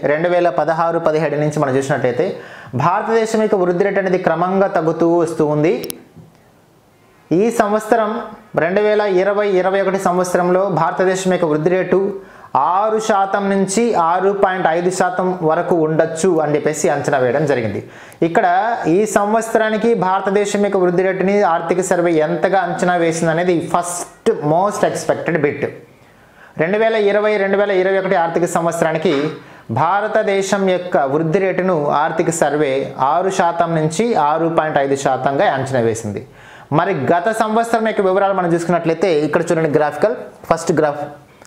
రెండు వేల పదహారు పదిహేడు నుంచి మనం చూసినట్లయితే భారతదేశం యొక్క వృద్ధి రేటు అనేది క్రమంగా తగ్గుతూ వస్తూ ఉంది ఈ సంవత్సరం రెండు వేల ఇరవై ఇరవై ఒకటి సంవత్సరంలో భారతదేశం యొక్క వృద్ధి రేటు ఆరు శాతం నుంచి ఆరు పాయింట్ ఐదు శాతం వరకు ఉండొచ్చు అని చెప్పేసి అంచనా వేయడం జరిగింది ఇక్కడ ఈ సంవత్సరానికి భారతదేశం యొక్క వృద్ధి రేటుని ఆర్థిక సర్వే ఎంతగా అంచనా వేసింది అనేది ఫస్ట్ మోస్ట్ ఎక్స్పెక్టెడ్ బిట్ రెండు వేల ఇరవై రెండు వేల ఇరవై ఒకటి ఆర్థిక సంవత్సరానికి భారతదేశం యొక్క వృద్ధి రేటును ఆర్థిక సర్వే ఆరు శాతం నుంచి ఆరు పాయింట్ ఐదు శాతంగా అంచనా వేసింది మరి గత సంవత్సరం యొక్క వివరాలు మనం చూసుకున్నట్లయితే ఇక్కడ చూడండి గ్రాఫికల్ ఫస్ట్ గ్రాఫ్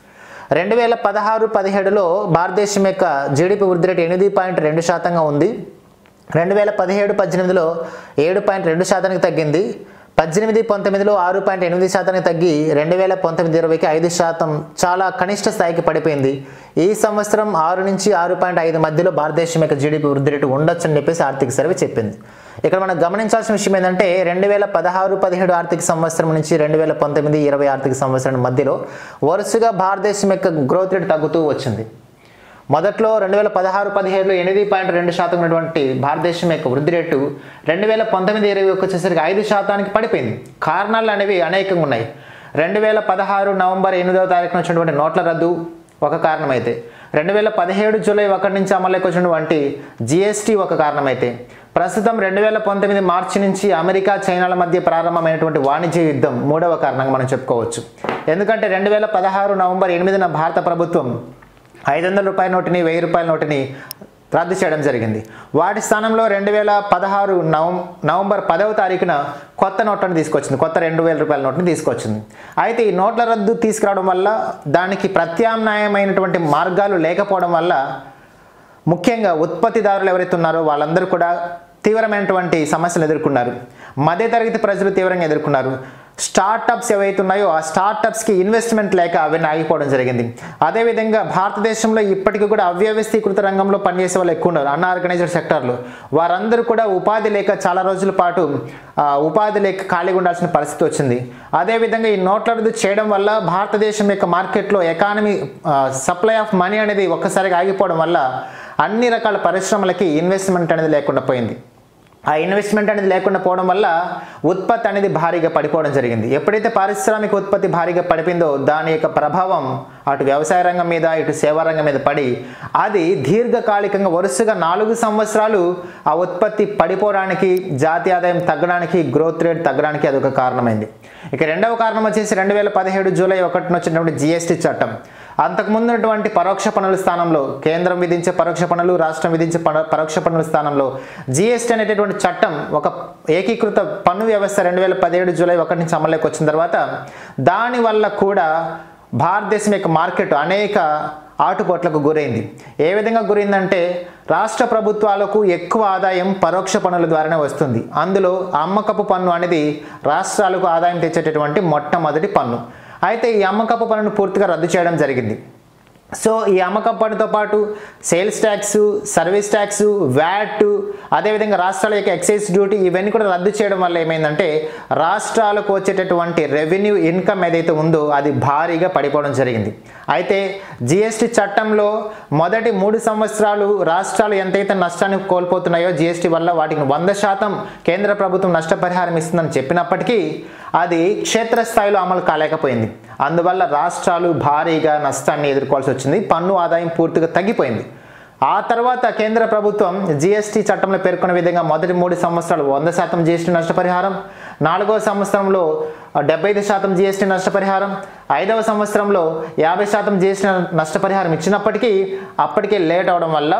రెండు వేల పదహారు పదిహేడులో భారతదేశం యొక్క జీడిపి వృద్ధి రేటు ఎనిమిది పాయింట్ రెండు శాతంగా ఉంది రెండు వేల పదిహేడు పద్దెనిమిదిలో ఏడు పాయింట్ రెండు శాతానికి తగ్గింది పద్దెనిమిది పంతొమ్మిదిలో ఆరు పాయింట్ ఎనిమిది శాతానికి తగ్గి రెండు వేల పంతొమ్మిది ఇరవైకి ఐదు శాతం చాలా కనిష్ట స్థాయికి పడిపోయింది ఈ సంవత్సరం ఆరు నుంచి ఆరు పాయింట్ ఐదు మధ్యలో భారతదేశం యొక్క జీడిపి వృద్ధి రేటు ఉండొచ్చు అని చెప్పేసి ఆర్థిక సర్వే చెప్పింది ఇక్కడ మనం గమనించాల్సిన విషయం ఏంటంటే రెండు వేల పదహారు పదిహేడు ఆర్థిక సంవత్సరం నుంచి రెండు వేల పంతొమ్మిది ఇరవై ఆర్థిక సంవత్సరం మధ్యలో వరుసగా భారతదేశం యొక్క గ్రోత్ రేట్ తగ్గుతూ వచ్చింది మొదట్లో రెండు వేల పదహారు పదిహేడులో ఎనిమిది పాయింట్ రెండు శాతం ఉన్నటువంటి భారతదేశం యొక్క వృద్ధి రేటు రెండు వేల పంతొమ్మిది ఇరవై వచ్చేసరికి ఐదు శాతానికి పడిపోయింది కారణాలు అనేవి అనేకంగా ఉన్నాయి రెండు వేల పదహారు నవంబర్ ఎనిమిదవ తారీఖున వచ్చినటువంటి నోట్ల రద్దు ఒక కారణమైతే రెండు వేల పదిహేడు జూలై ఒకటి నుంచి అమలులోకి వచ్చినటువంటి జిఎస్టీ ఒక కారణమైతే ప్రస్తుతం రెండు వేల పంతొమ్మిది మార్చి నుంచి అమెరికా చైనాల మధ్య ప్రారంభమైనటువంటి వాణిజ్య యుద్ధం మూడవ కారణంగా మనం చెప్పుకోవచ్చు ఎందుకంటే రెండు వేల పదహారు నవంబర్ ఎనిమిదిన భారత ప్రభుత్వం ఐదు వందల రూపాయల నోటుని వెయ్యి రూపాయల నోటుని రద్దు చేయడం జరిగింది వాటి స్థానంలో రెండు వేల పదహారు నవం నవంబర్ పదవ తారీఖున కొత్త నోట్లను తీసుకొచ్చింది కొత్త రెండు వేల రూపాయల నోట్ని తీసుకొచ్చింది అయితే ఈ నోట్ల రద్దు తీసుకురావడం వల్ల దానికి ప్రత్యామ్నాయమైనటువంటి మార్గాలు లేకపోవడం వల్ల ముఖ్యంగా ఉత్పత్తిదారులు ఎవరైతే ఉన్నారో వాళ్ళందరూ కూడా తీవ్రమైనటువంటి సమస్యలు ఎదుర్కొన్నారు మధ్యతరగతి ప్రజలు తీవ్రంగా ఎదుర్కొన్నారు స్టార్టప్స్ ఏవైతే ఉన్నాయో ఆ స్టార్టప్స్కి ఇన్వెస్ట్మెంట్ లేక అవన్నీ ఆగిపోవడం జరిగింది అదేవిధంగా భారతదేశంలో ఇప్పటికీ కూడా అవ్యవస్థీకృత రంగంలో పనిచేసే వాళ్ళు ఎక్కువ ఉన్నారు అన్ఆర్గనైజ్డ్ సెక్టార్లు వారందరూ కూడా ఉపాధి లేక చాలా రోజుల పాటు ఆ, ఉపాధి లేక ఖాళీగా ఉండాల్సిన పరిస్థితి వచ్చింది అదేవిధంగా ఈ నోట్ల రద్దు చేయడం వల్ల భారతదేశం యొక్క మార్కెట్లో ఎకానమీ సప్లై ఆఫ్ మనీ అనేది ఒక్కసారిగా ఆగిపోవడం వల్ల అన్ని రకాల పరిశ్రమలకి ఇన్వెస్ట్మెంట్ అనేది లేకుండా పోయింది ఆ ఇన్వెస్ట్మెంట్ అనేది లేకుండా పోవడం వల్ల ఉత్పత్తి అనేది భారీగా పడిపోవడం జరిగింది ఎప్పుడైతే పారిశ్రామిక ఉత్పత్తి భారీగా పడిపోయిందో దాని యొక్క ప్రభావం అటు వ్యవసాయ రంగం మీద ఇటు సేవా రంగం మీద పడి అది దీర్ఘకాలికంగా వరుసగా నాలుగు సంవత్సరాలు ఆ ఉత్పత్తి పడిపోవడానికి జాతీయ ఆదాయం తగ్గడానికి గ్రోత్ రేట్ తగ్గడానికి అదొక కారణమైంది ఇక రెండవ కారణం వచ్చేసి రెండు వేల పదిహేడు జూలై ఒకటిన వచ్చినటువంటి జిఎస్టీ చట్టం అంతకుముందు ఉన్నటువంటి పరోక్ష పన్నుల స్థానంలో కేంద్రం విధించే పరోక్ష పన్నులు రాష్ట్రం విధించే పన- పరోక్ష పన్నుల స్థానంలో జిఎస్టీ అనేటటువంటి చట్టం ఒక ఏకీకృత పన్ను వ్యవస్థ రెండు వేల పదిహేడు జూలై ఒకటి నుంచి అమల్లోకి వచ్చిన తర్వాత దానివల్ల కూడా భారతదేశం యొక్క మార్కెట్ అనేక ఆటుపోట్లకు గురైంది ఏ విధంగా గురైందంటే రాష్ట్ర ప్రభుత్వాలకు ఎక్కువ ఆదాయం పరోక్ష పన్నుల ద్వారానే వస్తుంది అందులో అమ్మకపు పన్ను అనేది రాష్ట్రాలకు ఆదాయం తెచ్చేటటువంటి మొట్టమొదటి పన్ను అయితే ఈ అమ్మకపు పన్నును పూర్తిగా రద్దు చేయడం జరిగింది సో ఈ అమ్మకం పన్నుతో పాటు sales tax service tax VAT అదేవిధంగా రాష్ట్రాల యొక్క ఎక్సైజ్ డ్యూటీ ఇవన్నీ కూడా రద్దు చేయడం వల్ల ఏమైందంటే రాష్ట్రాలకు వచ్చేటటువంటి రెవెన్యూ ఇన్కమ్ ఏదైతే ఉందో అది భారీగా పడిపోవడం జరిగింది అయితే జిఎస్టీ చట్టంలో మొదటి మూడు సంవత్సరాలు రాష్ట్రాలు ఎంతైతే నష్టాన్ని కోల్పోతున్నాయో జిఎస్టీ వల్ల వాటికి వంద శాతం కేంద్ర ప్రభుత్వం నష్టపరిహారం ఇస్తుందని చెప్పినప్పటికీ అది క్షేత్రస్థాయిలో అమలు కాలేకపోయింది అందువల్ల రాష్ట్రాలు భారీగా నష్టాన్ని ఎదుర్కోవాల్సి వచ్చింది పన్ను ఆదాయం పూర్తిగా తగ్గిపోయింది ఆ తర్వాత కేంద్ర ప్రభుత్వం జిఎస్టీ చట్టంలో పేర్కొన్న విధంగా మొదటి మూడు సంవత్సరాలు వంద శాతం జిఎస్టీ నష్టపరిహారం నాలుగవ సంవత్సరంలో డెబ్బై ఐదు శాతం జిఎస్టీ నష్టపరిహారం ఐదవ సంవత్సరంలో యాభై శాతం జిఎస్టీ నష్టపరిహారం ఇచ్చినప్పటికీ అప్పటికే లేట్ అవడం వల్ల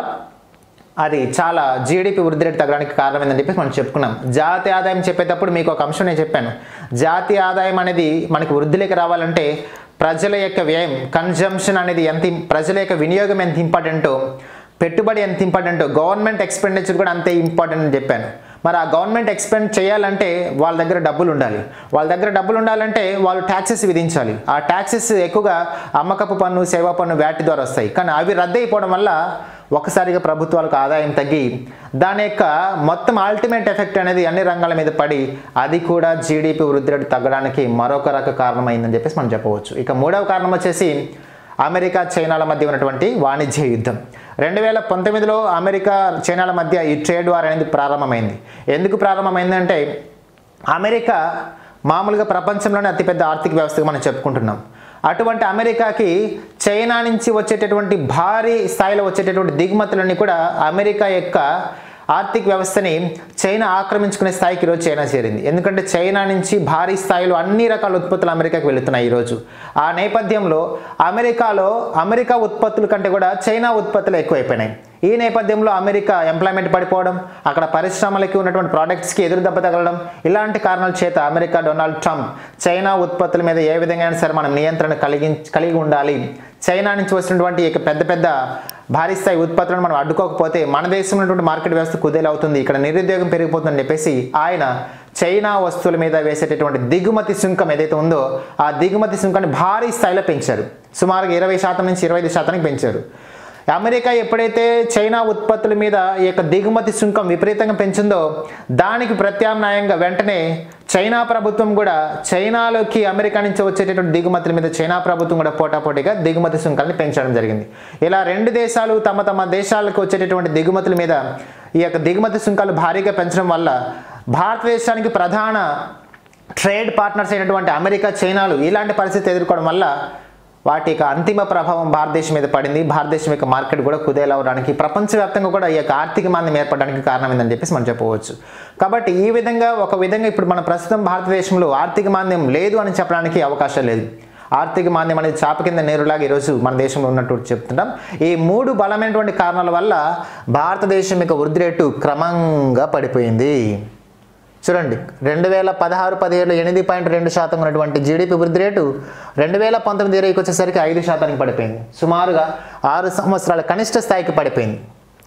అది చాలా జీడిపి వృద్ధి రేటు తగ్గడానికి కారణమైందని చెప్పేసి మనం చెప్పుకున్నాం జాతీయ ఆదాయం చెప్పేటప్పుడు మీకు ఒక అంశం నేను చెప్పాను జాతీయ ఆదాయం అనేది మనకి వృద్ధిలోకి రావాలంటే ప్రజల యొక్క వ్యయం కన్జంప్షన్ అనేది ఎంత ఇం- ప్రజల యొక్క వినియోగం ఎంత ఇంపార్టెంటో పెట్టుబడి ఎంత ఇంపార్టెంటో గవర్నమెంట్ ఎక్స్పెండిచర్ కూడా అంతే ఇంపార్టెంట్ అని చెప్పాను మరి ఆ గవర్నమెంట్ ఎక్స్పెండ్ చేయాలంటే వాళ్ళ దగ్గర డబ్బులు ఉండాలి వాళ్ళ దగ్గర డబ్బులు ఉండాలంటే వాళ్ళు ట్యాక్సెస్ విధించాలి ఆ ట్యాక్సెస్ ఎక్కువగా అమ్మకపు పన్ను సేవా పన్ను వ్యాటి ద్వారా వస్తాయి కానీ అవి రద్దు అయిపోవడం వల్ల ఒకసారిగా ప్రభుత్వాలకు ఆదాయం తగ్గి దాని యొక్క మొత్తం అల్టిమేట్ ఎఫెక్ట్ అనేది అన్ని రంగాల మీద పడి అది కూడా జీడిపి వృద్ధి రేటు తగ్గడానికి మరొక రక కారణమైందని చెప్పేసి మనం చెప్పవచ్చు ఇక మూడవ కారణం వచ్చేసి అమెరికా చైనాల మధ్య ఉన్నటువంటి వాణిజ్య యుద్ధం రెండు వేల పంతొమ్మిదిలో అమెరికా చైనాల మధ్య ఈ ట్రేడ్ వార్ అనేది ప్రారంభమైంది ఎందుకు ప్రారంభమైందంటే అమెరికా మామూలుగా ప్రపంచంలోనే అతిపెద్ద ఆర్థిక వ్యవస్థగా మనం చెప్పుకుంటున్నాం అటువంటి అమెరికాకి చైనా నుంచి వచ్చేటటువంటి భారీ స్థాయిలో వచ్చేటటువంటి దిగుమతులన్నీ కూడా అమెరికా యొక్క ఆర్థిక వ్యవస్థని చైనా ఆక్రమించుకునే స్థాయికి ఈరోజు చైనా చేరింది ఎందుకంటే చైనా నుంచి భారీ స్థాయిలో అన్ని రకాల ఉత్పత్తులు అమెరికాకి వెళుతున్నాయి ఈరోజు ఆ నేపథ్యంలో అమెరికాలో అమెరికా ఉత్పత్తుల కంటే కూడా చైనా ఉత్పత్తులు ఎక్కువైపోయినాయి ఈ నేపథ్యంలో అమెరికా ఎంప్లాయ్మెంట్ పడిపోవడం అక్కడ పరిశ్రమలకి ఉన్నటువంటి ప్రోడక్ట్స్కి ఎదురు దెబ్బ తగలడం ఇలాంటి కారణాల చేత అమెరికా డొనాల్డ్ ట్రంప్ చైనా ఉత్పత్తుల మీద ఏ విధంగా అయినా సరే మనం నియంత్రణ కలిగి కలిగి ఉండాలి చైనా నుంచి వచ్చినటువంటి ఇక పెద్ద పెద్ద భారీ స్థాయి ఉత్పత్తులను మనం అడ్డుకోకపోతే మన దేశంలో ఉన్నటువంటి మార్కెట్ వ్యవస్థ కుదేలవుతుంది ఇక్కడ నిరుద్యోగం పెరిగిపోతుందని చెప్పేసి ఆయన చైనా వస్తువుల మీద వేసేటటువంటి దిగుమతి సుంకం ఏదైతే ఉందో ఆ దిగుమతి సుంకాన్ని భారీ స్థాయిలో పెంచారు సుమారుగా ఇరవై శాతం నుంచి ఇరవై ఐదు శాతానికి పెంచారు అమెరికా ఎప్పుడైతే చైనా ఉత్పత్తుల మీద ఈ యొక్క దిగుమతి సుంకం విపరీతంగా పెంచిందో దానికి ప్రత్యామ్నాయంగా వెంటనే చైనా ప్రభుత్వం కూడా చైనాలోకి అమెరికా నుంచి వచ్చేటటువంటి దిగుమతుల మీద చైనా ప్రభుత్వం కూడా పోటాపోటీగా దిగుమతి సుంకాలను పెంచడం జరిగింది ఇలా రెండు దేశాలు తమ తమ దేశాలకు వచ్చేటటువంటి దిగుమతుల మీద ఈ యొక్క దిగుమతి సుంకాలు భారీగా పెంచడం వల్ల భారతదేశానికి ప్రధాన ట్రేడ్ పార్ట్నర్స్ అయినటువంటి అమెరికా చైనాలు ఇలాంటి పరిస్థితి ఎదుర్కోవడం వల్ల వాటి యొక్క అంతిమ ప్రభావం భారతదేశం మీద పడింది భారతదేశం యొక్క మార్కెట్ కూడా కుదేలవడానికి ప్రపంచవ్యాప్తంగా కూడా ఈ యొక్క ఆర్థిక మాంద్యం ఏర్పడడానికి కారణమైందని చెప్పేసి మనం చెప్పవచ్చు కాబట్టి ఈ విధంగా ఒక విధంగా ఇప్పుడు మన ప్రస్తుతం భారతదేశంలో ఆర్థిక మాంద్యం లేదు అని చెప్పడానికి అవకాశం లేదు ఆర్థిక మాంద్యం అనేది చాప కింద నేరులాగా ఈరోజు మన దేశంలో ఉన్నట్టు చెప్తుంటాం ఈ మూడు బలమైనటువంటి కారణాల వల్ల భారతదేశం యొక్క వృద్ధి రేటు క్రమంగా పడిపోయింది చూడండి రెండు వేల పదహారు పదిహేడు ఎనిమిది పాయింట్ రెండు శాతం ఉన్నటువంటి జీడిపి వృద్ధి రేటు రెండు వేల పంతొమ్మిది ఇరవైకి వచ్చేసరికి ఐదు శాతానికి పడిపోయింది సుమారుగా ఆరు సంవత్సరాల కనిష్ట స్థాయికి పడిపోయింది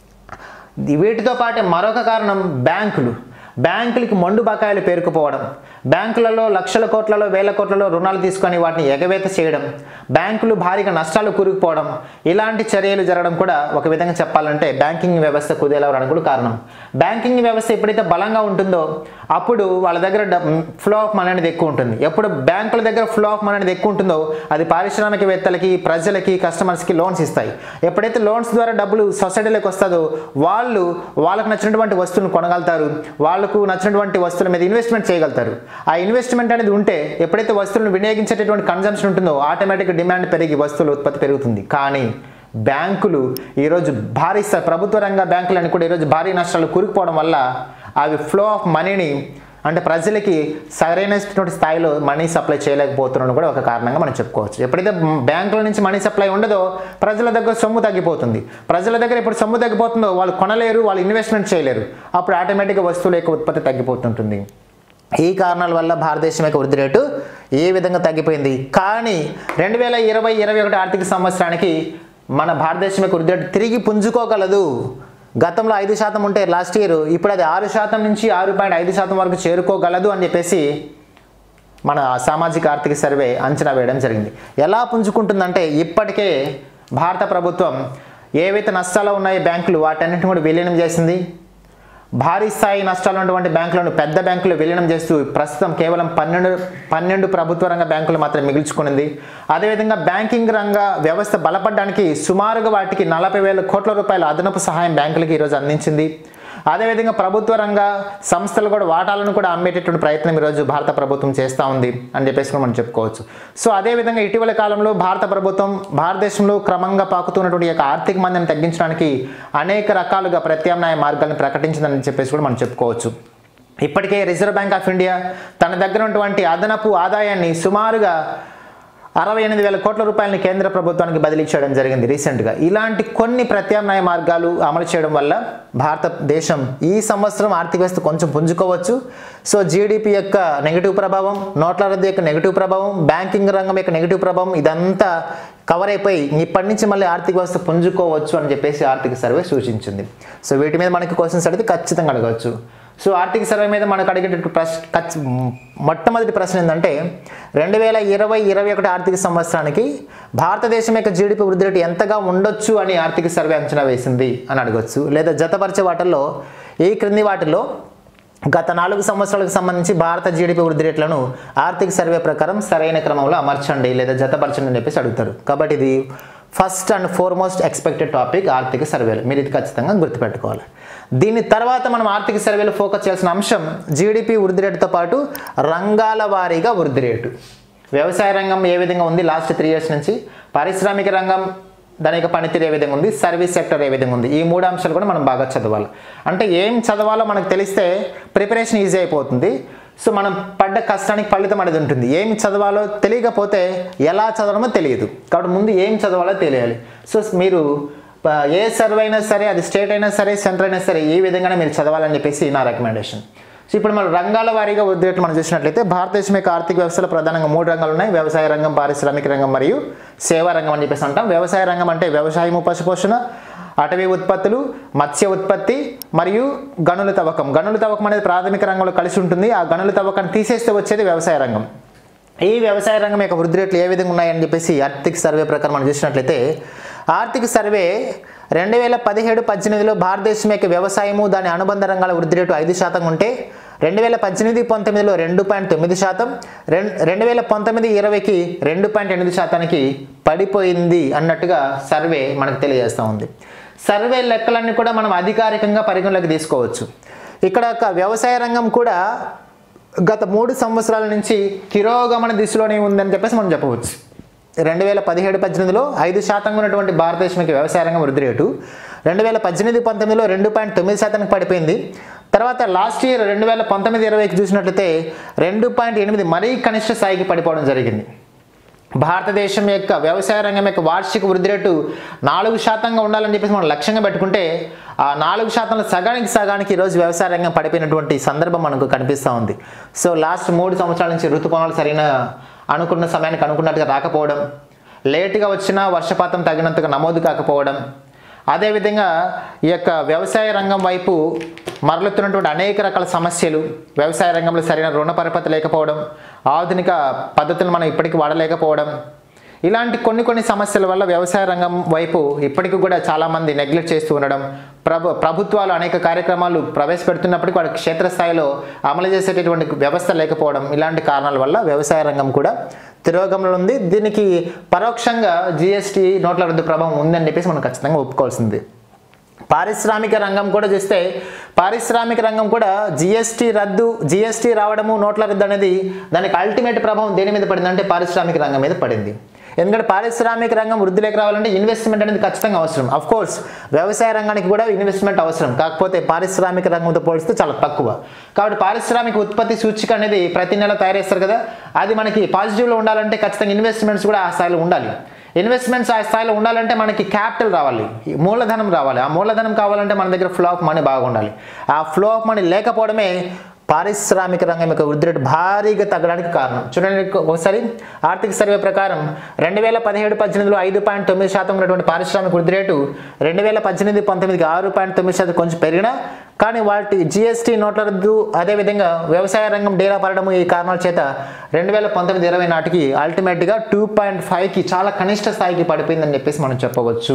వీటితో పాటే మరొక కారణం బ్యాంకులు బ్యాంకులకి మొండు బకాయిలు పేరుకుపోవడం బ్యాంకులలో లక్షల కోట్లలో వేల కోట్లలో రుణాలు తీసుకొని వాటిని ఎగవేత చేయడం బ్యాంకులు భారీగా నష్టాలు కూరుకుపోవడం ఇలాంటి చర్యలు జరగడం కూడా ఒక విధంగా చెప్పాలంటే బ్యాంకింగ్ వ్యవస్థ కుదేలవడానికి కూడా కారణం బ్యాంకింగ్ వ్యవస్థ ఎప్పుడైతే బలంగా ఉంటుందో అప్పుడు వాళ్ళ దగ్గర ఫ్లో ఆఫ్ మనీ అనేది ఎక్కువ ఉంటుంది ఎప్పుడు బ్యాంకుల దగ్గర ఫ్లో ఆఫ్ మనీ అనేది ఎక్కువ ఉంటుందో అది పారిశ్రామికవేత్తలకి ప్రజలకి కస్టమర్స్కి లోన్స్ ఇస్తాయి ఎప్పుడైతే లోన్స్ ద్వారా డబ్బులు సొసైటీలోకి వస్తుందో వాళ్ళు వాళ్ళకు నచ్చినటువంటి వస్తువులను కొనగలుగుతారు వాళ్ళకు నచ్చినటువంటి వస్తువుల మీద ఇన్వెస్ట్మెంట్ చేయగలుగుతారు ఆ ఇన్వెస్ట్మెంట్ అనేది ఉంటే ఎప్పుడైతే వస్తువులను వినియోగించేటటువంటి కన్జంప్షన్ ఉంటుందో ఆటోమేటిక్ డిమాండ్ పెరిగి వస్తువుల ఉత్పత్తి పెరుగుతుంది కానీ బ్యాంకులు ఈరోజు భారీ స్థాయి ప్రభుత్వ రంగ బ్యాంకులన్నీ కూడా ఈరోజు భారీ నష్టాలు కూరుకుపోవడం వల్ల అవి ఫ్లో ఆఫ్ మనీని అంటే ప్రజలకి సరైనటువంటి స్థాయిలో మనీ సప్లై చేయలేకపోతున్నాను కూడా ఒక కారణంగా మనం చెప్పుకోవచ్చు ఎప్పుడైతే బ్యాంకుల నుంచి మనీ సప్లై ఉండదో ప్రజల దగ్గర సొమ్ము తగ్గిపోతుంది ప్రజల దగ్గర ఇప్పుడు సొమ్ము తగ్గిపోతుందో వాళ్ళు కొనలేరు వాళ్ళు ఇన్వెస్ట్మెంట్ చేయలేరు అప్పుడు ఆటోమేటిక్గా వస్తువుల యొక్క ఉత్పత్తి తగ్గిపోతుంటుంది ఈ కారణాల వల్ల భారతదేశం యొక్క వృద్ధి రేటు ఏ విధంగా తగ్గిపోయింది కానీ రెండు వేల ఇరవై ఇరవై ఒకటి ఆర్థిక సంవత్సరానికి మన భారతదేశం యొక్క వృద్ధి రేటు తిరిగి పుంజుకోగలదు గతంలో ఐదు శాతం ఉంటే లాస్ట్ ఇయర్ ఇప్పుడు అది ఆరు శాతం నుంచి ఆరు పాయింట్ ఐదు శాతం వరకు చేరుకోగలదు అని చెప్పేసి మన సామాజిక ఆర్థిక సర్వే అంచనా వేయడం జరిగింది ఎలా పుంజుకుంటుందంటే ఇప్పటికే భారత ప్రభుత్వం ఏవైతే నష్టాలు ఉన్నాయో బ్యాంకులు వాటన్నిటిని కూడా విలీనం చేసింది భారీ స్థాయి నష్టాలు ఉన్నటువంటి బ్యాంకులను పెద్ద బ్యాంకులు విలీనం చేస్తూ ప్రస్తుతం కేవలం పన్నెండు పన్నెండు ప్రభుత్వ రంగ బ్యాంకులు మాత్రం మిగిల్చుకునింది అదేవిధంగా బ్యాంకింగ్ రంగ వ్యవస్థ బలపడడానికి సుమారుగా వాటికి నలభై వేల కోట్ల రూపాయల అదనపు సహాయం బ్యాంకులకి ఈరోజు అందించింది అదేవిధంగా ప్రభుత్వ రంగ సంస్థలు కూడా వాటాలను కూడా అమ్మేటటువంటి ప్రయత్నం ఈరోజు భారత ప్రభుత్వం చేస్తూ ఉంది అని చెప్పేసి కూడా మనం చెప్పుకోవచ్చు సో అదేవిధంగా ఇటీవల కాలంలో భారత ప్రభుత్వం భారతదేశంలో క్రమంగా పాకుతున్నటువంటి యొక్క ఆర్థిక మందిని తగ్గించడానికి అనేక రకాలుగా ప్రత్యామ్నాయ మార్గాలను ప్రకటించిందని చెప్పేసి కూడా మనం చెప్పుకోవచ్చు ఇప్పటికే రిజర్వ్ బ్యాంక్ ఆఫ్ ఇండియా తన దగ్గర ఉన్నటువంటి అదనపు ఆదాయాన్ని సుమారుగా అరవై ఎనిమిది వేల కోట్ల రూపాయలని కేంద్ర ప్రభుత్వానికి బదిలీ చేయడం జరిగింది రీసెంట్గా ఇలాంటి కొన్ని ప్రత్యామ్నాయ మార్గాలు అమలు చేయడం వల్ల భారతదేశం ఈ సంవత్సరం ఆర్థిక వ్యవస్థ కొంచెం పుంజుకోవచ్చు సో జీడిపి యొక్క నెగిటివ్ ప్రభావం నోట్ల రద్దు యొక్క నెగిటివ్ ప్రభావం బ్యాంకింగ్ రంగం యొక్క నెగిటివ్ ప్రభావం ఇదంతా కవర్ అయిపోయి ఇప్పటి నుంచి మళ్ళీ ఆర్థిక వ్యవస్థ పుంజుకోవచ్చు అని చెప్పేసి ఆర్థిక సర్వే సూచించింది సో వీటి మీద మనకి క్వశ్చన్స్ అడిగితే ఖచ్చితంగా అడగవచ్చు సో ఆర్థిక సర్వే మీద మనకు అడిగేటటువంటి ప్రశ్న ఖచ్చి మొట్టమొదటి ప్రశ్న ఏంటంటే రెండు వేల ఇరవై ఇరవై ఒకటి ఆర్థిక సంవత్సరానికి భారతదేశం యొక్క జీడిపి వృద్ధి రేటు ఎంతగా ఉండొచ్చు అని ఆర్థిక సర్వే అంచనా వేసింది అని అడగొచ్చు లేదా జతపరిచే వాటిల్లో ఈ క్రింది వాటిలో గత నాలుగు సంవత్సరాలకు సంబంధించి భారత జీడిపి వృద్ధి రేట్లను ఆర్థిక సర్వే ప్రకారం సరైన క్రమంలో అమర్చండి లేదా జతపరచండి అని చెప్పేసి అడుగుతారు కాబట్టి ఇది first and foremost expected topic ఆర్థిక సర్వేలు మీరు ఇది ఖచ్చితంగా గుర్తుపెట్టుకోవాలి దీని తర్వాత మనం ఆర్థిక సర్వేలో ఫోకస్ చేయాల్సిన అంశం జీడిపి వృద్ధి రేటుతో పాటు రంగాల వారీగా వృద్ధి రేటు వ్యవసాయ రంగం ఏ విధంగా ఉంది లాస్ట్ త్రీ ఇయర్స్ నుంచి పారిశ్రామిక రంగం దాని యొక్క పనితీరు ఏ విధంగా ఉంది సర్వీస్ సెక్టర్ ఏ విధంగా ఉంది ఈ మూడు అంశాలు కూడా మనం బాగా చదవాలి అంటే ఏం చదవాలో మనకు తెలిస్తే ప్రిపరేషన్ ఈజీ అయిపోతుంది సో మనం పడ్డ కష్టానికి ఫలితం అనేది ఉంటుంది ఏం చదవాలో తెలియకపోతే ఎలా చదవడమో తెలియదు కాబట్టి ముందు ఏం చదవాలో తెలియాలి సో మీరు ప- ఏ సర్వే అయినా సరే అది స్టేట్ అయినా సరే సెంటర్ అయినా సరే ఈ విధంగానే మీరు చదవాలని చెప్పేసి నా రికమెండేషన్ సో ఇప్పుడు మనం రంగాల వారీగా వృద్ధి రేట్లు మనం చూసినట్లయితే భారతదేశం యొక్క ఆర్థిక వ్యవస్థలో ప్రధానంగా మూడు రంగాలు ఉన్నాయి వ్యవసాయ రంగం పారిశ్రామిక రంగం మరియు సేవా రంగం అని చెప్పేసి అంటాం వ్యవసాయ రంగం అంటే వ్యవసాయము పశుపోషణ అటవీ ఉత్పత్తులు మత్స్య ఉత్పత్తి మరియు గనుల తవ్వకం గనుల తవ్వకం అనేది ప్రాథమిక రంగంలో కలిసి ఉంటుంది ఆ గనుల తవ్వకాన్ని తీసేస్తే వచ్చేది వ్యవసాయ రంగం ఈ వ్యవసాయ రంగం యొక్క వృద్ధి రేట్లు ఏ విధంగా ఉన్నాయని చెప్పేసి ఆర్థిక సర్వే ప్రకారం మనం చూసినట్లయితే ఆర్థిక సర్వే రెండు వేల పదిహేడు పద్దెనిమిదిలో భారతదేశం యొక్క వ్యవసాయము దాని అనుబంధ రంగాల వృద్ధి రేటు ఐదు శాతం ఉంటే రెండు వేల పద్దెనిమిది పంతొమ్మిదిలో రెండు పాయింట్ తొమ్మిది శాతం రెండు రెండు వేల పంతొమ్మిది ఇరవైకి రెండు పాయింట్ ఎనిమిది శాతానికి పడిపోయింది అన్నట్టుగా సర్వే మనకు తెలియజేస్తూ ఉంది సర్వే లెక్కలన్నీ కూడా మనం అధికారికంగా పరిగణలోకి తీసుకోవచ్చు ఇక్కడ ఒక వ్యవసాయ రంగం కూడా గత మూడు సంవత్సరాల నుంచి తిరోగమన దిశలోనే ఉందని చెప్పేసి మనం చెప్పవచ్చు రెండు వేల పదిహేడు పద్దెనిమిదిలో ఐదు శాతంగా ఉన్నటువంటి భారతదేశం యొక్క వ్యవసాయ రంగం వృద్ధి రేటు రెండు వేల పద్దెనిమిది పంతొమ్మిదిలో రెండు పాయింట్ తొమ్మిది శాతానికి పడిపోయింది తర్వాత లాస్ట్ ఇయర్ రెండు వేల పంతొమ్మిది ఇరవైకి చూసినట్లయితే రెండు పాయింట్ ఎనిమిది మరీ కనిష్ట స్థాయికి పడిపోవడం జరిగింది భారతదేశం యొక్క వ్యవసాయ రంగం యొక్క వార్షిక వృద్ధి రేటు నాలుగు శాతంగా ఉండాలని చెప్పేసి మనం లక్ష్యంగా పెట్టుకుంటే ఆ నాలుగు శాతంలో సగానికి సగానికి ఈరోజు వ్యవసాయ రంగం పడిపోయినటువంటి సందర్భం మనకు కనిపిస్తూ ఉంది సో లాస్ట్ మూడు సంవత్సరాల నుంచి ఋతుపవనాలు సరైన అనుకున్న సమయానికి అనుకున్నట్టుగా రాకపోవడం లేటుగా వచ్చిన వర్షపాతం తగినంతగా నమోదు కాకపోవడం అదేవిధంగా ఈ యొక్క వ్యవసాయ రంగం వైపు మరలుతున్నటువంటి అనేక రకాల సమస్యలు వ్యవసాయ రంగంలో సరైన రుణ పరపతి లేకపోవడం ఆధునిక పద్ధతులు మనం ఇప్పటికీ వాడలేకపోవడం ఇలాంటి కొన్ని కొన్ని సమస్యల వల్ల వ్యవసాయ రంగం వైపు ఇప్పటికీ కూడా చాలామంది నెగ్లెక్ట్ చేస్తూ ఉండడం ప్రభు ప్రభుత్వాలు అనేక కార్యక్రమాలు ప్రవేశపెడుతున్నప్పటికీ వాటి క్షేత్రస్థాయిలో అమలు చేసేటటువంటి వ్యవస్థ లేకపోవడం ఇలాంటి కారణాల వల్ల వ్యవసాయ రంగం కూడా తిరోగమనంలో ఉంది దీనికి పరోక్షంగా జిఎస్టీ నోట్ల రద్దు ప్రభావం ఉందని చెప్పేసి మనం ఖచ్చితంగా ఒప్పుకోవాల్సింది పారిశ్రామిక రంగం కూడా చూస్తే పారిశ్రామిక రంగం కూడా జిఎస్టీ రద్దు జిఎస్టీ రావడము నోట్ల రద్దు అనేది దానికి అల్టిమేట్ ప్రభావం దేని మీద పడిందంటే పారిశ్రామిక రంగం మీద పడింది ఎందుకంటే పారిశ్రామిక రంగం వృద్ధిలోకి రావాలంటే ఇన్వెస్ట్మెంట్ అనేది ఖచ్చితంగా అవసరం అఫ్ కోర్స్ వ్యవసాయ రంగానికి కూడా ఇన్వెస్ట్మెంట్ అవసరం కాకపోతే పారిశ్రామిక రంగంతో పోలిస్తే చాలా తక్కువ కాబట్టి పారిశ్రామిక ఉత్పత్తి సూచిక అనేది ప్రతి నెల తయారు చేస్తారు కదా అది మనకి పాజిటివ్లో ఉండాలంటే ఖచ్చితంగా ఇన్వెస్ట్మెంట్స్ కూడా ఆ స్థాయిలో ఉండాలి ఇన్వెస్ట్మెంట్స్ ఆ స్థాయిలో ఉండాలంటే మనకి క్యాపిటల్ రావాలి ఈ మూలధనం రావాలి ఆ మూలధనం కావాలంటే మన దగ్గర ఫ్లో ఆఫ్ మనీ బాగుండాలి ఆ ఫ్లో ఆఫ్ మనీ లేకపోవడమే పారిశ్రామిక రంగం యొక్క వృద్ధి రేటు భారీగా తగ్గడానికి కారణం చూడండి ఒకసారి ఆర్థిక సర్వే ప్రకారం రెండు వేల పదిహేడు పద్దెనిమిదిలో ఐదు పాయింట్ తొమ్మిది శాతం ఉన్నటువంటి పారిశ్రామిక వృద్ధి రేటు రెండు వేల పద్దెనిమిది పంతొమ్మిదికి ఆరు పాయింట్ తొమ్మిది శాతం కొంచెం పెరిగినా కానీ వాటి జిఎస్టీ నోట్ల రద్దు అదేవిధంగా వ్యవసాయ రంగం డేలా పడడం ఈ కారణాల చేత రెండు వేల పంతొమ్మిది ఇరవై నాటికి అల్టిమేట్గా టూ పాయింట్ ఫైవ్కి చాలా కనిష్ట స్థాయికి పడిపోయిందని చెప్పేసి మనం చెప్పవచ్చు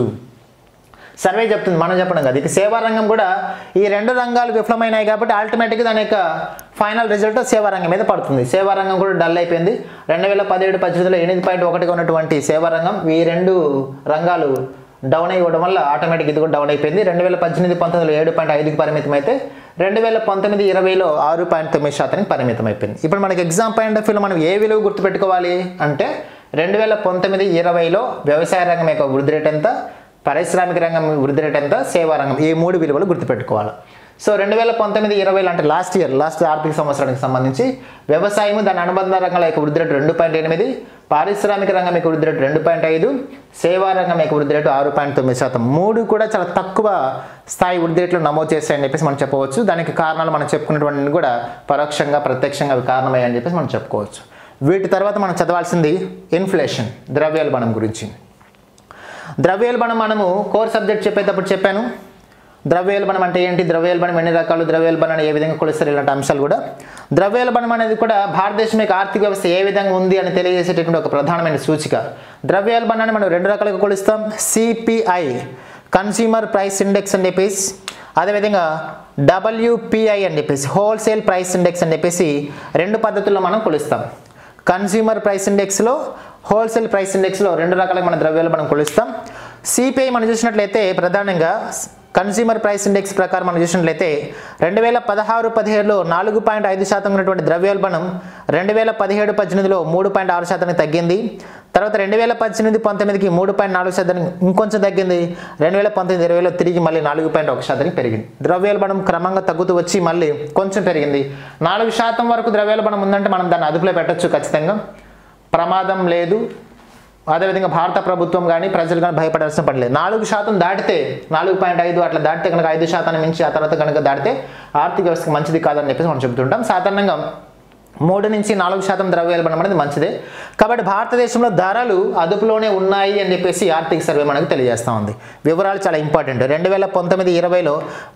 సర్వే చెప్తుంది మనం చెప్పడం కాదు ఇక సేవా రంగం కూడా ఈ రెండు రంగాలు విఫలమైనాయి కాబట్టి అల్టిమేట్గా దాని యొక్క ఫైనల్ రిజల్ట్ సేవా రంగం మీద పడుతుంది సేవా రంగం కూడా డల్ అయిపోయింది రెండు వేల పదిహేడు పద్దెనిమిదిలో ఎనిమిది పాయింట్ ఒకటిగా ఉన్నటువంటి సేవా రంగం ఈ రెండు రంగాలు డౌన్ అయ్యడం వల్ల ఆటోమేటిక్ ఇది కూడా డౌన్ అయిపోయింది రెండు వేల పద్దెనిమిది పంతొమ్మిదిలో ఏడు పాయింట్ ఐదుకి పరిమితం అయితే రెండు వేల పంతొమ్మిది ఇరవైలో ఆరు పాయింట్ తొమ్మిది శాతానికి పరిమితం అయిపోయింది ఇప్పుడు మనకి ఎగ్జామ్ పాయింట్ ఆఫ్ వ్యూలో మనం ఏ విలువ గుర్తుపెట్టుకోవాలి అంటే రెండు వేల పంతొమ్మిది ఇరవైలో వ్యవసాయ రంగం యొక్క వృద్ధి రేట్ ఎంత పారిశ్రామిక రంగం వృద్ధి రేట్ ఎంత సేవా రంగం ఈ మూడు విలువలు గుర్తుపెట్టుకోవాలి సో రెండు వేల పంతొమ్మిది ఇరవైలో అంటే లాస్ట్ ఇయర్ లాస్ట్ ఆర్థిక సంవత్సరానికి సంబంధించి వ్యవసాయం దాని అనుబంధ రంగాల యొక్క వృద్ధి రేటు రెండు పాయింట్ ఎనిమిది పారిశ్రామిక రంగం యొక్క వృద్ధి రేటు రెండు పాయింట్ ఐదు సేవా రంగం యొక్క వృద్ధి రేటు ఆరు పాయింట్ తొమ్మిది శాతం మూడు కూడా చాలా తక్కువ స్థాయి వృద్ధి రేట్లు నమోదు చేస్తాయని చెప్పేసి మనం చెప్పవచ్చు దానికి కారణాలు మనం చెప్పుకున్నటువంటి కూడా పరోక్షంగా ప్రత్యక్షంగా అవి కారణమయ్యాయని చెప్పేసి మనం చెప్పుకోవచ్చు వీటి తర్వాత మనం చదవాల్సింది ఇన్ఫ్లేషన్ ద్రవ్యోల్బణం గురించి ద్రవ్యోల్బణం మనము కోర్ సబ్జెక్ట్ చెప్పేటప్పుడు చెప్పాను ద్రవ్యోల్బణం అంటే ఏంటి ద్రవ్యోల్బణం ఎన్ని రకాలు ద్రవ్యోల్బణం ఏ విధంగా కొలుస్తారు ఇలాంటి అంశాలు కూడా ద్రవ్యోల్బణం అనేది కూడా భారతదేశం యొక్క ఆర్థిక వ్యవస్థ ఏ విధంగా ఉంది అని తెలియజేసేటటువంటి ఒక ప్రధానమైన సూచిక ద్రవ్యోల్బణాన్ని మనం రెండు రకాలుగా కొలుస్తాం సిపిఐ కన్స్యూమర్ ప్రైస్ ఇండెక్స్ అని చెప్పేసి అదేవిధంగా డబ్ల్యూపిఐ అని చెప్పేసి హోల్సేల్ ప్రైస్ ఇండెక్స్ అని చెప్పేసి రెండు పద్ధతుల్లో మనం కొలుస్తాం కన్స్యూమర్ ప్రైస్ ఇండెక్స్లో హోల్సేల్ ప్రైస్ ఇండెక్స్లో రెండు రకాలుగా మన ద్రవ్యాలు మనం కొలుస్తాం సిపిఐ మనం చూసినట్లయితే ప్రధానంగా కన్స్యూమర్ ప్రైస్ ఇండెక్స్ ప్రకారం మనం చూసినట్లయితే రెండు వేల పదహారు పదిహేడులో నాలుగు పాయింట్ ఐదు శాతం ఉన్నటువంటి ద్రవ్యోల్బణం రెండు వేల పదిహేడు పద్దెనిమిదిలో మూడు పాయింట్ ఆరు శాతానికి తగ్గింది తర్వాత రెండు వేల పద్దెనిమిది పంతొమ్మిదికి మూడు పాయింట్ నాలుగు శాతానికి ఇంకొంచెం తగ్గింది రెండు వేల పంతొమ్మిది ఇరవైలో తిరిగి మళ్ళీ నాలుగు పాయింట్ ఒక శాతానికి పెరిగింది ద్రవ్యోల్బణం క్రమంగా తగ్గుతూ వచ్చి మళ్ళీ కొంచెం పెరిగింది నాలుగు శాతం వరకు ద్రవ్యోల్బణం ఉందంటే మనం దాన్ని అదుపులో పెట్టొచ్చు ఖచ్చితంగా ప్రమాదం లేదు అదేవిధంగా భారత ప్రభుత్వం కానీ ప్రజలు కానీ భయపడాల్సిన పని లేదు నాలుగు శాతం దాటితే నాలుగు పాయింట్ ఐదు అట్లా దాటితే కనుక ఐదు శాతాన్ని మించి ఆ తర్వాత కనుక దాటితే ఆర్థిక వ్యవస్థకు మంచిది కాదని చెప్పేసి మనం చెబుతుంటాం సాధారణంగా మూడు నుంచి నాలుగు శాతం ద్రవ్యోల్బణం అనేది మంచిదే కాబట్టి భారతదేశంలో ధరలు అదుపులోనే ఉన్నాయి అని చెప్పేసి ఆర్థిక సర్వే మనకు తెలియజేస్తూ ఉంది వివరాలు చాలా ఇంపార్టెంట్ రెండు వేల పంతొమ్మిది ఇరవైలో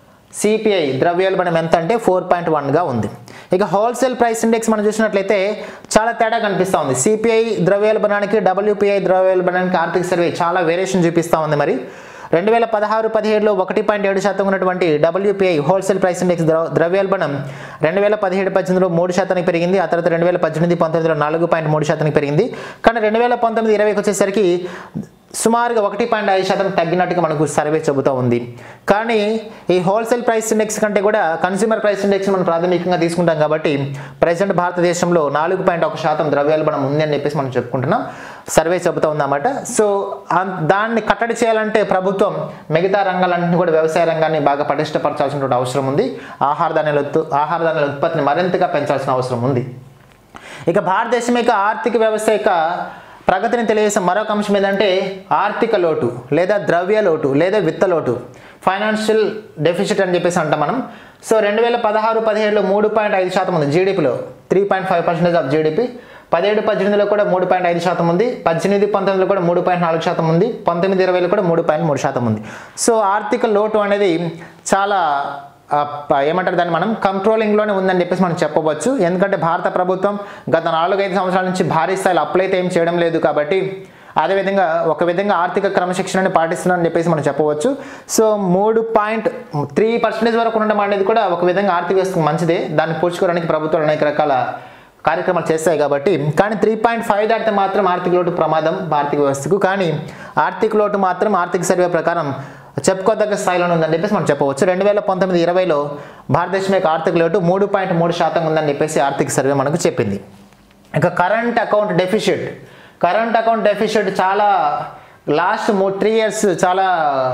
సిపిఐ ద్రవ్యోల్బణం ఎంత అంటే ఫోర్ పాయింట్ వన్గా ఉంది ఇక హోల్సేల్ ప్రైస్ ఇండెక్స్ మనం చూసినట్లయితే చాలా తేడా కనిపిస్తూ ఉంది సిపిఐ ద్రవ్యోల్బణానికి డబ్ల్యూపీఐ ద్రవ్యోల్బణానికి ఆర్థిక సర్వే చాలా వేరియేషన్ చూపిస్తూ ఉంది మరి రెండు వేల పదహారు పదిహేడులో ఒకటి పాయింట్ ఏడు శాతం ఉన్నటువంటి డబ్ల్యూపీఐ హోల్సేల్ ప్రైస్ ఇండెక్స్ ద్రవ ద్రవ్యోల్బణం రెండు వేల పదిహేడు పద్దెనిమిదిలో మూడు శాతానికి పెరిగింది ఆ తర్వాత రెండు వేల పద్దెనిమిది పంతొమ్మిదిలో నాలుగు పాయింట్ మూడు శాతానికి పెరిగింది కానీ రెండు వేల పంతొమ్మిది ఇరవైకి వచ్చేసరికి సుమారుగా ఒకటి పాయింట్ ఐదు శాతం తగ్గినట్టుగా మనకు సర్వే చెబుతూ ఉంది కానీ ఈ హోల్సేల్ ప్రైస్ ఇండెక్స్ కంటే కూడా కన్స్యూమర్ ప్రైస్ ఇండెక్స్ మనం ప్రాథమికంగా తీసుకుంటాం కాబట్టి ప్రజెంట్ భారతదేశంలో నాలుగు పాయింట్ ఒక శాతం ద్రవ్యోల్బణం ఉంది అని చెప్పేసి మనం చెప్పుకుంటున్నాం సర్వే చెబుతూ ఉందన్నమాట సో ఆ- దాన్ని కట్టడి చేయాలంటే ప్రభుత్వం మిగతా రంగాలన్నింటినీ కూడా వ్యవసాయ రంగాన్ని బాగా పటిష్టపరచాల్సినటువంటి అవసరం ఉంది ఆహార ధాన్యాల ఉత్ప- ఆహార ధాన్యాల ఉత్పత్తిని మరింతగా పెంచాల్సిన అవసరం ఉంది ఇక భారతదేశం యొక్క ఆర్థిక వ్యవస్థ యొక్క ప్రగతిని తెలియజేసే మరొక అంశం ఏంటంటే ఆర్థిక లోటు లేదా ద్రవ్య లోటు లేదా విత్త లోటు ఫైనాన్షియల్ డెఫిసిట్ అని చెప్పేసి అంటాం మనం సో రెండు వేల పదహారు పదిహేడులో మూడు పాయింట్ ఐదు శాతం ఉంది జీడిపిలో three point five percentage of GDP పదిహేడు పద్దెనిమిదిలో కూడా మూడు పాయింట్ ఐదు శాతం ఉంది పద్దెనిమిది పంతొమ్మిదిలో కూడా మూడు పాయింట్ నాలుగు శాతం ఉంది పంతొమ్మిది ఇరవైలో కూడా మూడు పాయింట్ మూడు శాతం ఉంది సో ఆర్థిక లోటు అనేది చాలా ఆ, ప- ఏమంటారు దాన్ని మనం కంట్రోలింగ్లోనే ఉందని చెప్పేసి మనం చెప్పవచ్చు ఎందుకంటే భారత ప్రభుత్వం గత నాలుగైదు సంవత్సరాల నుంచి భారీ స్థాయిలో అప్పులైతే ఏం చేయడం లేదు కాబట్టి అదేవిధంగా ఒక విధంగా ఆర్థిక క్రమశిక్షణని పాటిస్తున్నారని చెప్పేసి మనం చెప్పవచ్చు సో మూడు పాయింట్ త్రీ పర్సెంటేజ్ వరకు ఉండడం అనేది కూడా ఒక విధంగా ఆర్థిక వ్యవస్థకు మంచిదే దాన్ని పూడ్చుకోవడానికి ప్రభుత్వాలు అనేక రకాల కార్యక్రమాలు చేస్తాయి కాబట్టి కానీ త్రీ పాయింట్ ఫైవ్ దాటితే మాత్రం ఆర్థిక లోటు ప్రమాదం ఆర్థిక వ్యవస్థకు కానీ ఆర్థిక లోటు మాత్రం ఆర్థిక సర్వే ప్రకారం చెప్పుకోదగ్గ స్థాయిలోనే ఉందని చెప్పేసి మనం చెప్పవచ్చు రెండు వేల పంతొమ్మిది ఇరవైలో భారతదేశం యొక్క ఆర్థిక లోటు మూడు పాయింట్ మూడు శాతం ఉందని చెప్పేసి ఆర్థిక సర్వే మనకు చెప్పింది ఇక current account deficit current account deficit చాలా లాస్ట్ మూ త్రీ ఇయర్స్ చాలా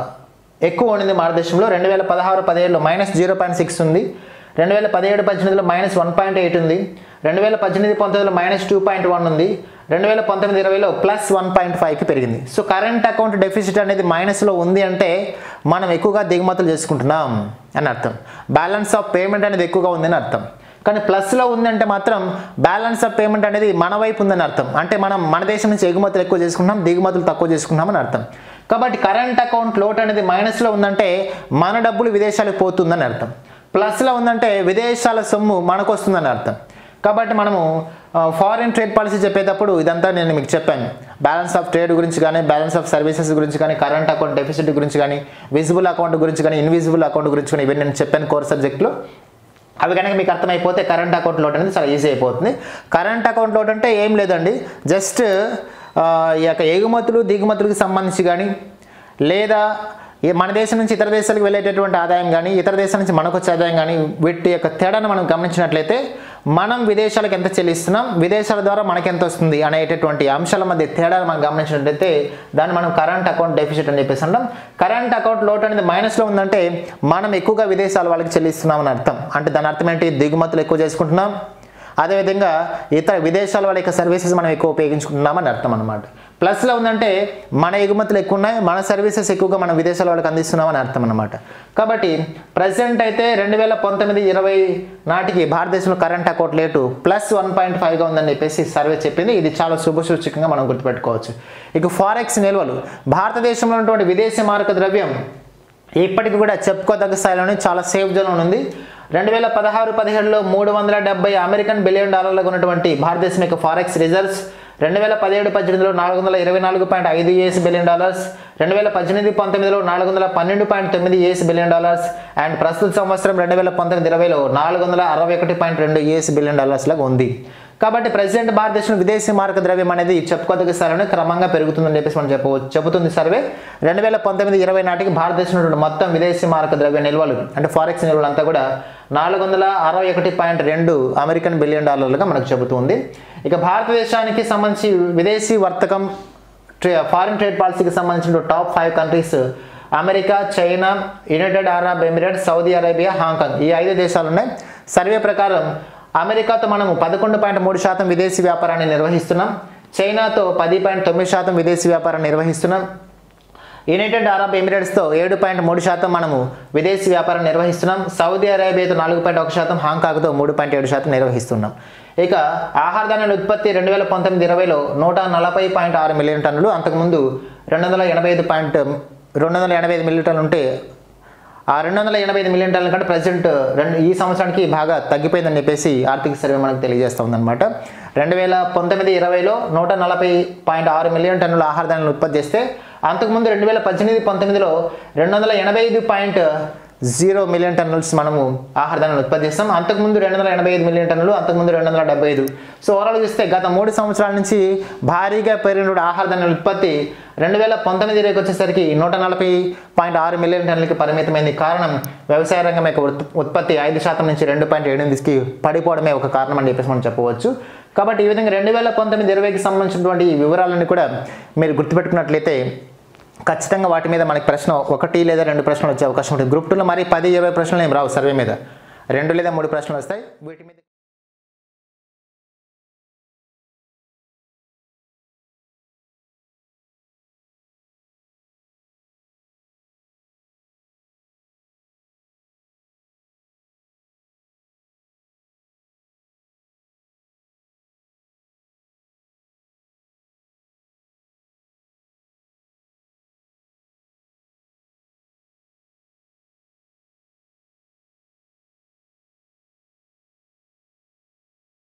ఎక్కువ ఉండింది భారతదేశంలో రెండు వేల పదహారు పదిహేడులో మైనస్ జీరో పాయింట్ సిక్స్ ఉంది రెండు వేల పదిహేడు పద్దెనిమిదిలో మైనస్ వన్ పాయింట్ ఎయిట్ ఉంది రెండు వేల పద్దెనిమిది పంతొమ్మిదిలో మైనస్ టూ పాయింట్ వన్ ఉంది రెండు వేల పంతొమ్మిది ఇరవైలో ప్లస్ వన్ పాయింట్ ఫైవ్కి పెరిగింది సో కరెంట్ అకౌంట్ డెఫిసిట్ అనేది మైనస్లో ఉంది అంటే మనం ఎక్కువగా దిగుమతులు చేసుకుంటున్నాం అని అర్థం బ్యాలెన్స్ ఆఫ్ పేమెంట్ అనేది ఎక్కువగా ఉందని అర్థం కానీ ప్లస్లో ఉందంటే మాత్రం బ్యాలెన్స్ ఆఫ్ పేమెంట్ అనేది మన వైపు ఉందని అర్థం అంటే మనం మన దేశం నుంచి ఎగుమతులు ఎక్కువ చేసుకుంటున్నాం దిగుమతులు తక్కువ చేసుకుంటున్నాం అని అర్థం కాబట్టి కరెంట్ అకౌంట్ లోట్ అనేది మైనస్లో ఉందంటే మన డబ్బులు విదేశాలకు పోతుందని అర్థం ప్లస్లో ఉందంటే విదేశాల సొమ్ము మనకు వస్తుందని అర్థం కాబట్టి మనము ఫారిన్ ట్రేడ్ పాలసీ చెప్పేటప్పుడు ఇదంతా నేను మీకు చెప్పాను బ్యాలెన్స్ ఆఫ్ ట్రేడ్ గురించి కానీ బ్యాలెన్స్ ఆఫ్ సర్వీసెస్ గురించి కానీ కరెంట్ అకౌంట్ డెఫిసిట్ గురించి కానీ విజిబుల్ అకౌంట్ గురించి కానీ ఇన్విజిబుల్ అకౌంట్ గురించి కానీ ఇవన్నీ నేను చెప్పాను కోర్ సబ్జెక్ట్లో అవి కనుక మీకు అర్థమైపోతే కరెంట్ అకౌంట్ లోడ్ అనేది చాలా ఈజీ అయిపోతుంది కరెంట్ అకౌంట్ లోడ్ అంటే ఏం లేదండి జస్ట్ ఈ యొక్క ఎగుమతులు దిగుమతులకు సంబంధించి కానీ లేదా ఈ మన దేశం నుంచి ఇతర దేశాలకు వెళ్ళేటటువంటి ఆదాయం కానీ ఇతర దేశాల నుంచి మనకు వచ్చే ఆదాయం కానీ వీటి యొక్క తేడాను మనం గమనించినట్లయితే మనం విదేశాలకు ఎంత చెల్లిస్తున్నాం విదేశాల ద్వారా మనకి ఎంత వస్తుంది అనేటటువంటి అంశాల మధ్య తేడాను మనం గమనించినట్లయితే దాన్ని మనం కరెంట్ అకౌంట్ డెఫిసిట్ అని చెప్పేసి అంటాం కరెంట్ అకౌంట్ లోటు అనేది మైనస్లో ఉందంటే మనం ఎక్కువగా విదేశాల వాళ్ళకి చెల్లిస్తున్నాం అని అర్థం అంటే దాని అర్థం ఏంటి దిగుమతులు ఎక్కువ చేసుకుంటున్నాం అదేవిధంగా ఇతర విదేశాల వాళ్ళ యొక్క సర్వీసెస్ మనం ఎక్కువ ఉపయోగించుకుంటున్నామని అర్థం అనమాట ప్లస్లో ఉందంటే మన ఎగుమతులు ఎక్కువ ఉన్నాయి మన సర్వీసెస్ ఎక్కువగా మనం విదేశాల వాళ్ళకి అందిస్తున్నామని అర్థం అనమాట కాబట్టి ప్రజెంట్ అయితే రెండు వేల పంతొమ్మిది ఇరవై నాటికి భారతదేశంలో కరెంట్ అకౌంట్ లేటు ప్లస్ వన్ పాయింట్ ఫైవ్గా ఉందని చెప్పేసి సర్వే చెప్పింది ఇది చాలా శుభసూచకంగా మనం గుర్తుపెట్టుకోవచ్చు ఇక ఫారెక్స్ నిల్వలు భారతదేశంలో ఉన్నటువంటి విదేశీ మారక ద్రవ్యం ఇప్పటికి కూడా చెప్పుకోదగ్గ స్థాయిలోనే చాలా సేఫ్ జోన్ ఉంది రెండు వేల పదహారు పదిహేడులో మూడు వందల డెబ్బై అమెరికన్ బిలియన్ డాలర్లకు ఉన్నటువంటి భారతదేశం యొక్క ఫారెక్స్ రిజర్వ్స్ రెండు వేల పదిహేడు పద్దెనిమిదిలో నాలుగు వందల ఇరవై నాలుగు పాయింట్ ఐదు యూఎస్ బిలియన్ డాలర్స్ రెండు వేల పద్దెనిమిది పంతొమ్మిదిలో నాలుగు వందల పన్నెండు పాయింట్ తొమ్మిది యూఎస్ బిలియన్ డాలర్స్ అండ్ ప్రస్తుత సంవత్సరం రెండు వేల పంతొమ్మిది ఇరవైలో నాలుగు వందల అరవై ఒకటి పాయింట్ రెండు యూఎస్ బిలియన్ డాలర్స్ లాగా ఉంది కాబట్టి ప్రెసిడెంట్ భారతదేశంలో విదేశీ మారక ద్రవ్యం అనేది చెప్పుకోదగ్గ స్థాయిలోనే క్రమంగా పెరుగుతుందని చెప్పేసి మనం చెప్పవచ్చు చెబుతుంది సర్వే రెండు వేల పంతొమ్మిది ఇరవై నాటికి భారతదేశంలో ఉన్నటువంటి మొత్తం విదేశీ మారక ద్రవ్య నిల్వలు అంటే ఫారెక్స్ నిల్వలు అంతా కూడా నాలుగు వందల అరవై ఒకటి పాయింట్ రెండు అమెరికన్ బిలియన్ డాలర్లుగా మనకు చెబుతుంది ఇక భారతదేశానికి సంబంధించి విదేశీ వర్తకం ట్రే ఫారిన్ ట్రేడ్ పాలసీకి సంబంధించిన top five countries America China United Arab Emirates Saudi Arabia Hong Kong ఈ ఐదు దేశాలు ఉన్నాయి సర్వే ప్రకారం అమెరికాతో మనము పదకొండు పాయింట్ మూడు శాతం విదేశీ వ్యాపారాన్ని నిర్వహిస్తున్నాం చైనాతో పది పాయింట్ తొమ్మిది శాతం విదేశీ వ్యాపారాన్ని నిర్వహిస్తున్నాం యునైటెడ్ అరబ్ ఎమిరేట్స్తో ఏడు పాయింట్ మూడు శాతం మనము విదేశీ వ్యాపారం నిర్వహిస్తున్నాం సౌదీ అరేబియాతో నాలుగు పాయింట్ ఒక శాతం హాంకాంగ్తో మూడు పాయింట్ ఏడు శాతం నిర్వహిస్తున్నాం ఇక ఆహార ధాన్యాల ఉత్పత్తి రెండు వేల పంతొమ్మిది ఇరవైలో నూట నలభై పాయింట్ ఆరు మిలియన్ టన్నులు అంతకుముందు రెండు వందల ఎనభై ఐదు పాయింట్ రెండు వందల ఎనభై ఐదు మిలియన్ టన్నులు ఉంటే ఆ రెండు వందల ఎనభై ఐదు మిలియన్ టన్నుల కంటే ప్రజెంట్ రెండు ఈ సంవత్సరానికి బాగా తగ్గిపోయిందని చెప్పేసి ఆర్థిక సర్వే మనకు తెలియజేస్తూ ఉందన్నమాట రెండు వేల పంతొమ్మిది ఇరవైలో నూట నలభై పాయింట్ ఆరు మిలియన్ టన్నుల ఆహార ధాన్యాలను ఉత్పత్తి చేస్తే అంతకుముందు రెండు వేల పద్దెనిమిది పంతొమ్మిదిలో రెండు వందల ఎనభై ఐదు పాయింట్ జీరో మిలియన్ టన్నుల్స్ మనము ఆహార ధాన్యాలను ఉత్పత్తి చేస్తాం అంతకుముందు రెండు వందల ఎనభై ఐదు మిలియన్ టన్నులు అంతకుముందు రెండు వందల డెబ్బై ఐదు సో ఓవరాల్ చూస్తే గత మూడు సంవత్సరాల నుంచి భారీగా పెరిగిన ఆహార ధాన్యాల ఉత్పత్తి రెండు వేల పంతొమ్మిది ఇరవైకి వచ్చేసరికి నూట నలభై పాయింట్ ఆరు మిలియన్ టన్నులకి పరిమితమైంది కారణం వ్యవసాయ రంగం యొక్క ఉత్- ఉత్పత్తి ఐదు శాతం నుంచి రెండు పాయింట్ ఎనిమిదికి పడిపోవడమే ఒక కారణం అని చెప్పేసి మనం చెప్పవచ్చు కాబట్టి ఈ విధంగా రెండు వేల పంతొమ్మిది ఇరవైకి సంబంధించినటువంటి ఈ వివరాలన్నీ కూడా మీరు గుర్తుపెట్టుకున్నట్లయితే ఖచ్చితంగా వాటి మీద మనకి ప్రశ్న ఒకటి లేదా రెండు ప్రశ్నలు వచ్చే అవకాశం ఉంటుంది గ్రూప్ టూలో మరి పది ఇరవై ప్రశ్నలు ఏం రావు సర్వే మీద రెండు లేదా మూడు ప్రశ్నలు వస్తాయి వీటి మీద